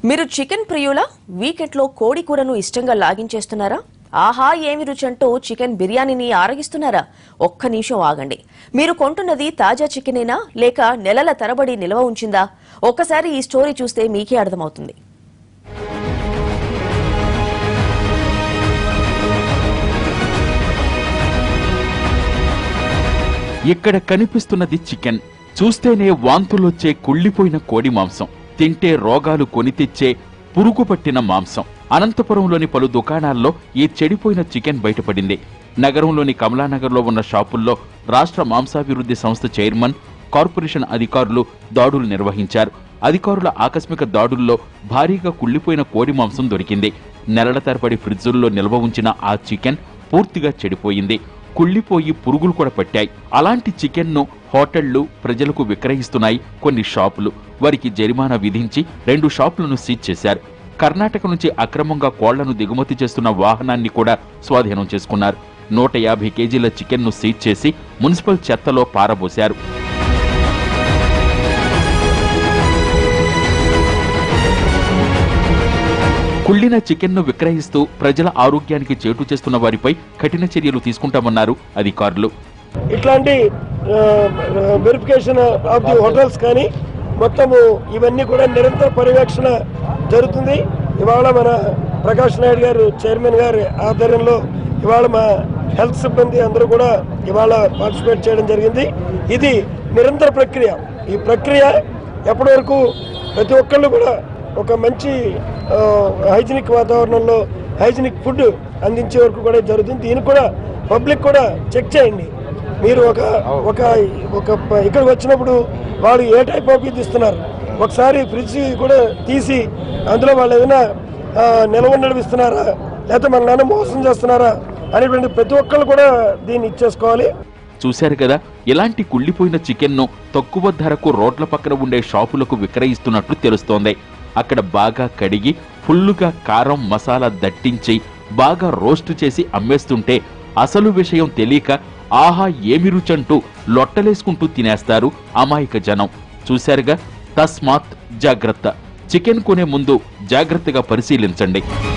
మీరు చికెన్ ప్రియుల వీకెండ్లో కోడి కూరను ఇష్టంగా లాగించేస్తున్నారా ఆహా ఏమి రుచి అంటూ చికెన్ బిర్యానీని ఆరగిస్తున్నారా ఒక్క నిమిషం ఆగండి మీరు కొంటున్నది తాజా చికెనేనా లేక నెలల తరబడి నిల్వ ఉంచిందా ఒక్కసారి ఈ స్టోరీ చూస్తే మీకే అర్థమవుతుంది ఇక్కడ కనిపిస్తున్నది చికెన్ చూస్తేనే వాంతులొచ్చే కుళ్ళిపోయిన కోడి మాంసం తింటే రోగాలు కొని తెచ్చే పురుగు పట్టిన మాంసం అనంతపురంలోని పలు దుకాణాల్లో ఈ చెడిపోయిన చికెన్ బయటపడింది నగరంలోని కమలానగర్లో ఉన్న షాపుల్లో రాష్ట్ర మాంసాభివృద్ధి సంస్థ చైర్మన్ కార్పొరేషన్ అధికారులు దాడులు నిర్వహించారు అధికారుల ఆకస్మిక దాడుల్లో భారీగా కుళ్ళిపోయిన కోడి మాంసం దొరికింది నెలల తరబడి ఫ్రిడ్జుల్లో నిల్వ ఉంచిన ఆ చికెన్ పూర్తిగా చెడిపోయింది కుళ్ళిపోయి పురుగులు కూడా పట్టాయి అలాంటి చికెన్ను హోటళ్లు ప్రజలకు విక్రయిస్తున్నాయి కొన్ని షాపులు వారికి జరిమానా విధించి రెండు షాపులను సీజ్ చేశారు కర్ణాటక నుంచి అక్రమంగా కోళ్లను దిగుమతి చేస్తున్న వాహనాన్ని కూడా స్వాధీనం చేసుకున్నారు నూట యాభై కేజీల చికెన్ను సీజ్ చేసి మున్సిపల్ చెత్తలో పారబోశారు కుళ్ళిన చికెన్ను విక్రయిస్తూ ప్రజల ఆరోగ్యానికి చేటు చేస్తున్న వారిపై కఠిన చర్యలు తీసుకుంటామన్నారు అధికారులు ఇట్లాంటి వెరిఫికేషన్ ఆఫ్ ది హోటల్స్ కానీ మొత్తము ఇవన్నీ కూడా నిరంతర పర్యవేక్షణ జరుగుతుంది ఇవాళ మన ప్రకాష్ నాయుడు గారు చైర్మన్ గారి ఆధ్వర్యంలో ఇవాళ మా హెల్త్ సిబ్బంది అందరూ కూడా ఇవాళ పార్టిసిపేట్ చేయడం జరిగింది ఇది నిరంతర ప్రక్రియ ఈ ప్రక్రియ ఎప్పటి వరకు ప్రతి ఒక్కళ్ళు కూడా ఒక మంచి హైజీనిక్ వాతావరణంలో హైజీనిక్ ఫుడ్ అందించే వరకు కూడా జరుగుతుంది దీన్ని కూడా పబ్లిక్ కూడా చెక్ చేయండి మీరు ఒక ఒక ఒక ప- ఇక్కడికి వచ్చినప్పుడు వాళ్ళు ఏ టైప్ ఆఫ్ ఇది ఇస్తున్నారు ఒకసారి ఫ్రిడ్జ్ కూడా తీసి అందులో వాళ్ళు ఏదైనా ఆ, నిల్వ నడిపిస్తున్నారా లేకపోతే మన నాన్న మోసం చేస్తున్నారా అనేటువంటి ప్రతి ఒక్కళ్ళు కూడా దీన్ని ఇచ్చేసుకోవాలి చూశారు కదా ఇలాంటి కుళ్ళిపోయిన చికెన్ను తక్కువ ధరకు రోడ్ల పక్కన ఉండే షాపులకు విక్రయిస్తున్నట్లు తెలుస్తోంది అక్కడ బాగా కడిగి ఫుల్లుగా కారం మసాలా దట్టించి బాగా రోస్ట్ చేసి అమ్మేస్తుంటే అసలు విషయం తెలియక ఆహా ఏమి రుచంటూ లొట్టలేసుకుంటూ తినేస్తారు అమాయక జనం చూశారుగా తస్మాత్ జాగ్రత్త చికెన్ కొనే ముందు జాగ్రత్తగా పరిశీలించండి